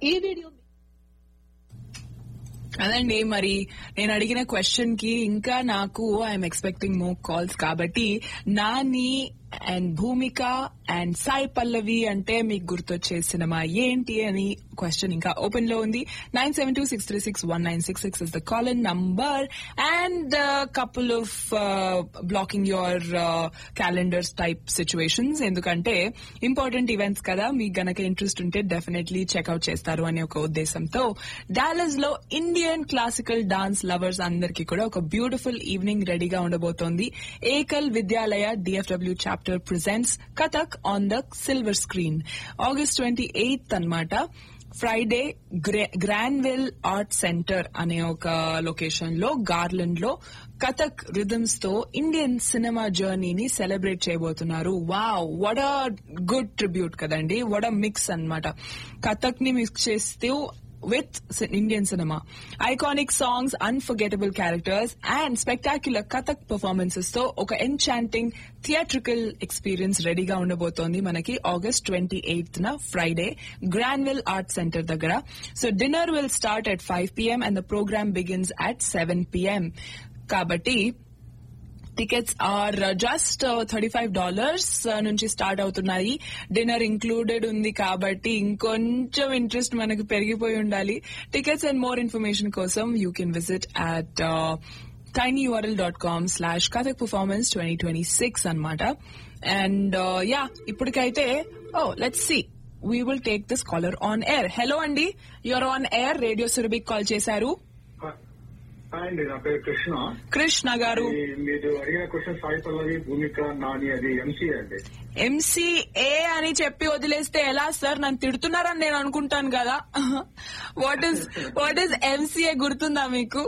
ఈ వీడియో అదండి మరి నేను అడిగిన క్వశ్చన్ కి ఇంకా నాకు ఐఎమ్ ఎక్స్పెక్టింగ్ మోర్ కాల్స్ కాబట్టి నాని అండ్ భూమిక అండ్ సాయి పల్లవి అంటే మీకు గుర్తొచ్చే సినిమా ఏంటి అని క్వశ్చన్ ఇంకా ఓపెన్ లో ఉంది nine seven two six three six one nine six six is the call in number and couple of blocking your calendars type situations ఎందుకంటే ఇంపార్టెంట్ ఈవెంట్స్ కదా మీకు గనక ఇంట్రెస్ట్ ఉంటే డెఫినెట్లీ చెక్అవుట్ చేస్తారు అనే ఒక ఉద్దేశంతో డాలస్ లో ఇండియన్ క్లాసికల్ డాన్స్ లవర్స్ అందరికీ కూడా ఒక బ్యూటిఫుల్ ఈవినింగ్ రెడీగా ఉండబోతోంది Ekal Vidyalaya DFW chapter presents Kathak on the silver screen August twenty eighth అనమాట ఫ్రైడే గ్రాన్వెల్ ఆర్ట్ సెంటర్ అనే ఒక లొకేషన్ లో గార్లెండ్ లో కథక్ రిథమ్స్ తో ఇండియన్ సినిమా జర్నీని సెలబ్రేట్ చేయబోతున్నారు వావ్ వడ గుడ్ ట్రిబ్యూట్ కదండి వడ మిక్స్ అన్నమాట కథక్ ని మిక్స్ చేస్తూ with Indian cinema. Iconic songs, unforgettable characters, and spectacular Kathak performances తో ఒక enchanting theatrical experience రెడీగా ఉండబోతోంది మనకి ఆగస్ట్ ట్వంటీ ఎయిత్ న ఫ్రైడే గ్రాన్విల్ ఆర్ట్ సెంటర్ దగ్గర so dinner will start at five PM and the programme begins at seven PM కాబట్టి tickets are just thirty five dollars నుంచి start అవుతున్నాయి dinner included ఉంది కాబట్టి ఇంకొంచెం ఇంట్రెస్ట్ మనకు పెరిగిపోయి ఉండాలి టికెట్స్ అండ్ మోర్ ఇన్ఫర్మేషన్ కోసం you can visit at tinyurl dot com slash Kathak performance twenty twenty six అనమాట అండ్ యా ఇప్పటికైతే oh let's see we will take this caller on air hello అండి యూఆర్ ఆన్ ఎయిర్ రేడియో సురభిక్ call చేశారు hi అండి నా పేరు కృష్ణ కృష్ణ గారు ఈ మీరు అడిగిన క్వశ్చన్ సాయి పల్లవి భూమిక నాని అది ఎంసీ అండి ఎంసీఏ అని చెప్పి వదిలేస్తే ఎలా సార్ నన్ను తిడుతున్నారని నేను అనుకుంటాను కదా what is what is MCA గుర్తుందా మీకు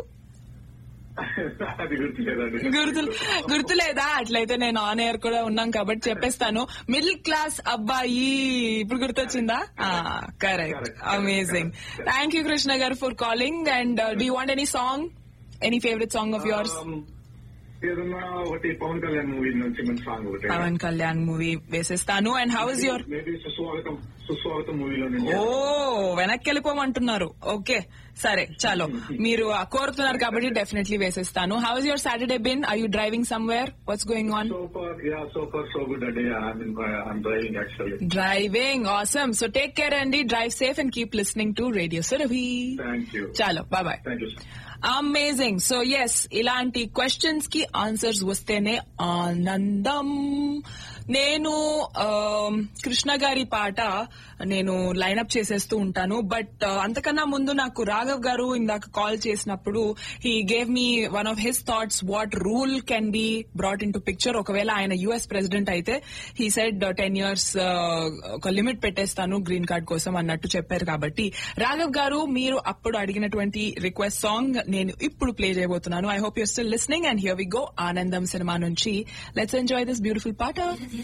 అది గుర్తులేదండి గుర్తు గుర్తులేదా అట్లయితే నేను ఆన్ ఎయిర్ కూడా ఉన్నాం కాబట్టి చెప్పేస్తాను మిడిల్ క్లాస్ అబ్బాయి ఇప్పుడు గుర్తొచ్చిందా correct Correct. Amazing thank you Krishna garu for calling and do want any song any favourite song of yours Um, ఏదన్నా ఒకటి పవన్ కళ్యాణ్ మూవీ నుంచి మంచి సాంగ్ ఒకటి పవన్ కళ్యాణ్ మూవీ వేసేస్తాను and how is your maybe Suswagatham Suswagatham మూవీలో నుంచి ఓ వెనక్కి వెళ్ళిపోమంటున్నారు ఓకే సరే చలో మీరు ఆ కోరుతున్నారు కాబట్టి డెఫినెట్లీ వేసేస్తాను how is your Saturday been I you driving somewhere what's going on super yeah super so good అండి I'm driving actually driving awesome so take care అండి drive safe and keep listening to radio Surabhi thank you చాలో bye bye thank you sir amazing so yes ఇలాంటి questions కి answers వస్తేనే ఆనందం నేను ఆమ్, కృష్ణ గారి పాట నేను లైనప్ చేసేస్తూ ఉంటాను బట్ అంతకన్నా ముందు నాకు రాఘవ్ గారు ఇందాక కాల్ చేసినప్పుడు he gave me one of his thoughts what rule can be brought into picture ఒకవేళ ఆయన యుఎస్ ప్రెసిడెంట్ అయితే హీ సెడ్ టెన్ ఇయర్స్ ఒక లిమిట్ పెట్టేస్తాను గ్రీన్ కార్డ్ కోసం అన్నట్టు చెప్పారు కాబట్టి రాఘవ్ గారు మీరు అప్పుడు అడిగినటువంటి రిక్వెస్ట్ సాంగ్ నేను ఇప్పుడు ప్లే చేయబోతున్నాను I hope you still listening and here we go Anandam సినిమా నుంచి లెట్స్ ఎంజాయ్ దిస్ బ్యూటిఫుల్ పాట